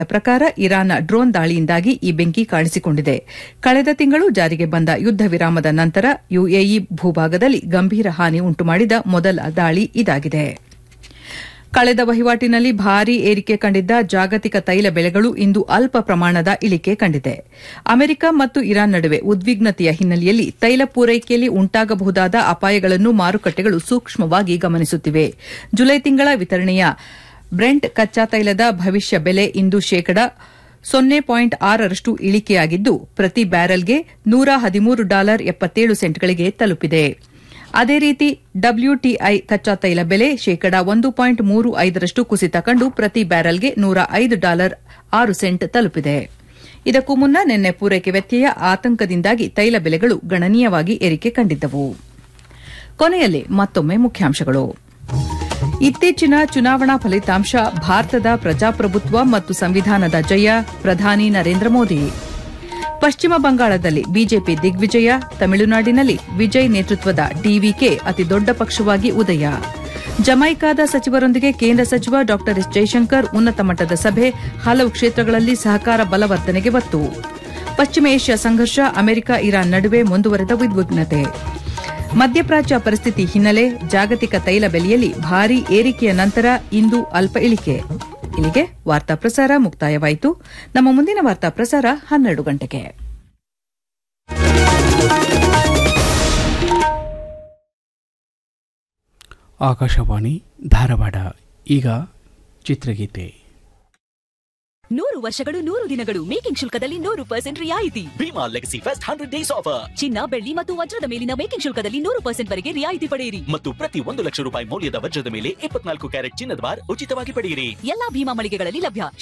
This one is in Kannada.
ಪ್ರಕಾರ ಇರಾನ್ನ ಡ್ರೋನ್ ದಾಳಿಯಿಂದಾಗಿ ಈ ಬೆಂಕಿ ಕಾಣಿಸಿಕೊಂಡಿದೆ ಕಳೆದ ತಿಂಗಳು ಜಾರಿಗೆ ಬಂದ ಯುದ್ದ ವಿರಾಮದ ನಂತರ ಯುಎಇ ಭೂಭಾಗದಲ್ಲಿ ಗಂಭೀರ ಹಾನಿ ಉಂಟುಮಾಡಿದ ಮೊದಲ ದಾಳಿ ಇದಾಗಿದೆ ಕಳೆದ ವಹಿವಾಟಿನಲ್ಲಿ ಭಾರೀ ಏರಿಕೆ ಕಂಡಿದ್ದ ಜಾಗತಿಕ ತೈಲ ಬೆಲೆಗಳು ಇಂದು ಅಲ್ಪ ಪ್ರಮಾಣದ ಇಳಿಕೆ ಕಂಡಿದೆ ಅಮೆರಿಕ ಮತ್ತು ಇರಾನ್ ನಡುವೆ ಉದ್ವಿಗ್ನತೆಯ ಹಿನ್ನೆಲೆಯಲ್ಲಿ ತೈಲ ಪೂರೈಕೆಯಲ್ಲಿ ಉಂಟಾಗಬಹುದಾದ ಅಪಾಯಗಳನ್ನು ಮಾರುಕಟ್ಟೆಗಳು ಸೂಕ್ಷ್ಮವಾಗಿ ಗಮನಿಸುತ್ತಿವೆ ಜುಲೈ ತಿಂಗಳ ವಿತರಣೆಯ ಬ್ರೆಂಟ್ ಕಚ್ಚಾ ತೈಲದ ಭವಿಷ್ಯ ಬೆಲೆ ಇಂದು ಶೇಕಡ ಸೊನ್ನೆ ಪಾಯಿಂಟ್ ಆರರಷ್ಟು ಇಳಿಕೆಯಾಗಿದ್ದು ಪ್ರತಿ ಬ್ಯಾರೆಲ್ಗೆ ನೂರ ಹದಿಮೂರು ಡಾಲರ್ ಎಪ್ಪತ್ತೇಳು ಸೆಂಟ್ಗಳಿಗೆ ತಲುಪಿದೆ ಅದೇ ರೀತಿ ಡಬ್ಲ್ಯೂಟಿಐ ಕಚ್ಚಾ ತೈಲ ಬೆಲೆ ಶೇಕಡ ಒಂದು ಪಾಯಿಂಟ್ ಮೂರು ಐದರಷ್ಟು ಕುಸಿತ ಕಂಡು ಪ್ರತಿ ಬ್ಯಾರೆಲ್ಗೆ ನೂರ ಐದು ಡಾಲರ್ ಆರು ಸೆಂಟ್ ತಲುಪಿದೆ ಇದಕ್ಕೂ ಮುನ್ನ ನಿನ್ನೆ ಪೂರೈಕೆ ವ್ಯತ್ಯಯ ಆತಂಕದಿಂದಾಗಿ ತೈಲ ಬೆಲೆಗಳು ಗಣನೀಯವಾಗಿ ಏರಿಕೆ ಕಂಡಿದ್ದವು ಕೊನೆಯಲ್ಲಿ ಮತ್ತೊಮ್ಮೆ ಮುಖ್ಯಾಂಶಗಳು ಇತ್ತೀಚಿನ ಚುನಾವಣಾ ಫಲಿತಾಂಶ ಭಾರತದ ಪ್ರಜಾಪ್ರಭುತ್ವ ಮತ್ತು ಸಂವಿಧಾನದ ಜಯ ಪ್ರಧಾನಿ ನರೇಂದ್ರ ಮೋದಿ ಪಶ್ಚಿಮ ಬಂಗಾಳದಲ್ಲಿ ಬಿಜೆಪಿ ದಿಗ್ವಿಜಯ ತಮಿಳುನಾಡಿನಲ್ಲಿ ವಿಜಯ್ ನೇತೃತ್ವದ ಡಿವಿಕೆ ಅತಿದೊಡ್ಡ ಪಕ್ಷವಾಗಿ ಉದಯ ಜಮೈಕಾದ ಸಚಿವರೊಂದಿಗೆ ಕೇಂದ್ರ ಸಚಿವ ಡಾ ಎಸ್ ಜೈಶಂಕರ್ ಉನ್ನತ ಮಟ್ಟದ ಸಭೆ ಹಲವು ಕ್ಷೇತ್ರಗಳಲ್ಲಿ ಸಹಕಾರ ಬಲವರ್ಧನೆಗೆ ಒತ್ತು ಪಶ್ಚಿಮ ಏಷ್ಯಾ ಸಂಘರ್ಷ ಅಮೆರಿಕ ಇರಾನ್ ನಡುವೆ ಮುಂದುವರೆದ ಉದ್ವಿಗ್ನತೆ ಮಧ್ಯಪ್ರಾಚ್ಯ ಪರಿಸ್ಥಿತಿ ಹಿನ್ನೆಲೆ ಜಾಗತಿಕ ತೈಲ ಬೆಲೆಯಲ್ಲಿ ಭಾರೀ ಏರಿಕೆಯ ನಂತರ ಇಂದು ಅಲ್ಪ ಇಳಿಕೆ ಇಲ್ಲಿಗೆ ವಾರ್ತಾ ಪ್ರಸಾರ ಮುಕ್ತಾಯವಾಯಿತು ನಮ್ಮ ಮುಂದಿನ ವಾರ್ತಾ ಪ್ರಸಾರ ಹನ್ನೆರಡು ಗಂಟೆಗೆ ಆಕಾಶವಾಣಿ ಧಾರವಾಡ ಈಗ ಚಿತ್ರಗೀತೆ ನೂರು ವರ್ಷಗಳು ನೂರು ದಿನಗಳು ಮೇಕಿಂಗ್ ಶುಲ್ಕದಲ್ಲಿ ನೂರು ಪರ್ಸೆಂಟ್ ರಿಯಾಯಿತಿ Bhima legacy fest hundred days offer ಚಿನ್ನ ಬೆಳ್ಳಿ ಮತ್ತು ವಜ್ರದ ಮೇಲಿನ ಮೇಕಿಂಗ್ ಶುಲ್ಕದಲ್ಲಿ ನೂರು ಪರ್ಸೆಂಟ್ ವರೆಗೆ ರಿಯಾಯಿತಿ ಪಡೆಯಿರಿ ಮತ್ತು ಪ್ರತಿ ಒಂದು ಲಕ್ಷ ರೂಪಾಯಿ ಮೌಲ್ಯದ ವಜ್ರದ ಮೇಲೆ ಇಪ್ಪತ್ನಾಲ್ಕು ಕ್ಯಾರೆಟ್ ಚಿನ್ನದ ಬಾರ್ ಉಚಿತವಾಗಿ ಪಡೆಯಿರಿ ಎಲ್ಲಾ ಭೀಮಾ ಮಳಿಗೆಗಳಲ್ಲಿ ಲಭ್ಯ